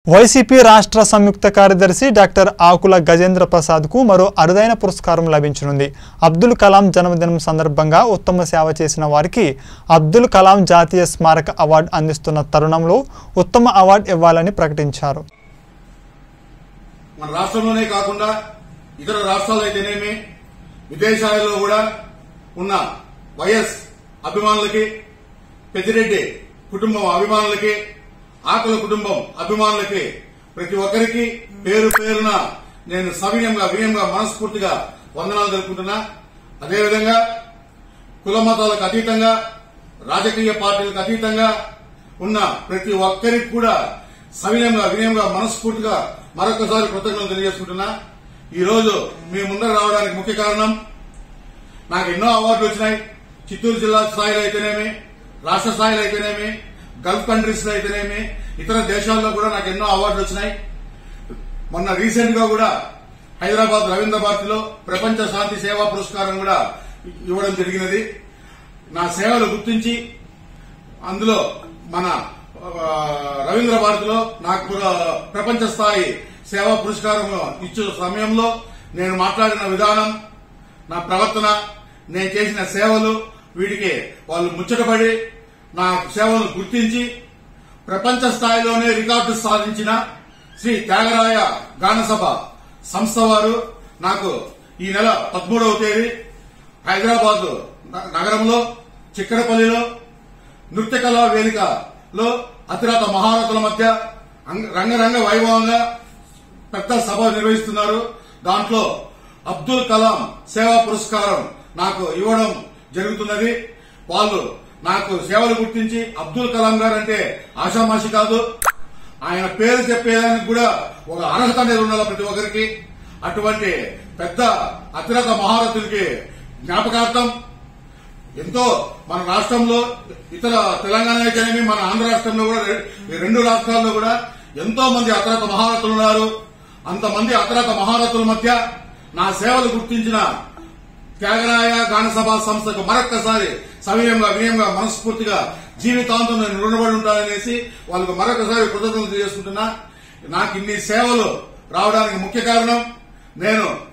YCP రాష్ట్ర సంయుక్త కార్యదర్శి doctor ఆకుల గజేంద్ర ప్రసాద్కు మరో అరుదైన పురస్కారం లభించనుంది అబ్దుల్ కలాం జన్మదినం సందర్భంగా ఉత్తమ సేవ చేసిన వారికి అబ్దుల్ కలాం జాతీయ స్మారక అవార్డు అందిస్తున్న తరుణంలో ఉత్తమ అవార్డు ఇవ్వాలని ప్రకటించారు మన రాష్ట్రంలోనే కాకుండా ఇతర రాష్ట్రాలు అయితేనేమి విదేశాలలో కూడా ఉన్న వైఎస్ అభిమానులకి పెద్దిరెడ్డి కుటుంబం అభిమానులకి ఆకుల కుటుంబం అభిమానులకి ప్రతి ఒక్కరికి పేరు పేరున నేను సవినయంగా వినయంగా మనస్ఫూర్తిగా వందనాలు తెలుపుకుంటున్నా అదేవిధంగా కుల మతాలకు అతీతంగా రాజకీయ పార్టీలకు అతీతంగా ఉన్న ప్రతి ఒక్కరికి కూడా సవినయంగా వినయంగా మనస్ఫూర్తిగా మరొకసారి కృతజ్ఞతలు తెలియజేసుకుంటున్నా ఈ రోజు మీ ముందర రావడానికి ముఖ్య కారణం నాకు ఎన్నో అవార్డులు వచ్చినాయి చిత్తూరు జిల్లా స్థాయిలో అయితేనేమి రాష్ట్ర స్థాయిలో అయితేనేమి గల్ఫ్ కంట్రీస్ లో అయితేనేమి ఇతర దేశాల్లో కూడా నాకు ఎన్నో అవార్డులు వచ్చినాయి మొన్న రీసెంట్ గా కూడా హైదరాబాద్ రవీంద్ర భారతిలో ప్రపంచ శాంతి సేవా పురస్కారం కూడా ఇవ్వడం జరిగినది నా సేవలు గుర్తించి అందులో మన ఆ, రవీంద్ర భారతిలో నాకు పుర- ప్రపంచ స్థాయి సేవా పురస్కారం ఇచ్చే సమయంలో నేను మాట్లాడిన విధానం నా ప్రవర్తన నేను చేసిన సేవలు వీటికి వాళ్ళు ముచ్చటపడి నా సేవలు గుర్తించి ప్రపంచ స్థాయిలోనే రికార్డు సాధించిన శ్రీ త్యాగరాయ గానసభ సంస్థ వారు నాకు ఈ నెల పదమూడవ తేదీ హైదరాబాద్ న- నగరంలో చిక్కడపల్లిలో నృత్య కళా వేదికలో అతిరథ మహారథుల మధ్య అంగ- రంగరంగ వైభవంగా పెద్ద సభ నిర్వహిస్తున్నారు దాంట్లో అబ్దుల్ కలాం సేవా పురస్కారం నాకు ఇవ్వడం జరుగుతున్నది వాళ్ళు నాకు సేవలు గుర్తించి అబ్దుల్ కలాం గారు అంటే ఆషామాషి కాదు ఆయన పేరు చెప్పేదానికి కూడా ఒక అర్హత అనేది ఉండాలి ప్రతి ఒక్కరికి అటువంటి పెద్ద అతిరథ మహారథులకి జ్ఞాపకార్థం ఎంతో మన రాష్ట్రంలో ఇతర తెలంగాణ అయితేనేమి మన ఆంధ్ర రాష్ట్రంలో కూడా రె- ఈ రెండు రాష్ట్రాల్లో కూడా ఎంతో మంది అతరత మహారథులు ఉన్నారు అంతమంది అతరత మహారథుల మధ్య నా సేవలు గుర్తించిన త్యాగరాయ గానసభ సంస్థకు మరొక్కసారి సవినయంగా వినయంగా మనస్ఫూర్తిగా జీవితాంతం నేను రుణపడి ఉంటాననేసి వాళ్ళకు మరొకసారి కృతజ్ఞతలు చేసుకుంటున్నా నాకు ఇన్ని సేవలు రావడానికి ముఖ్య కారణం నేను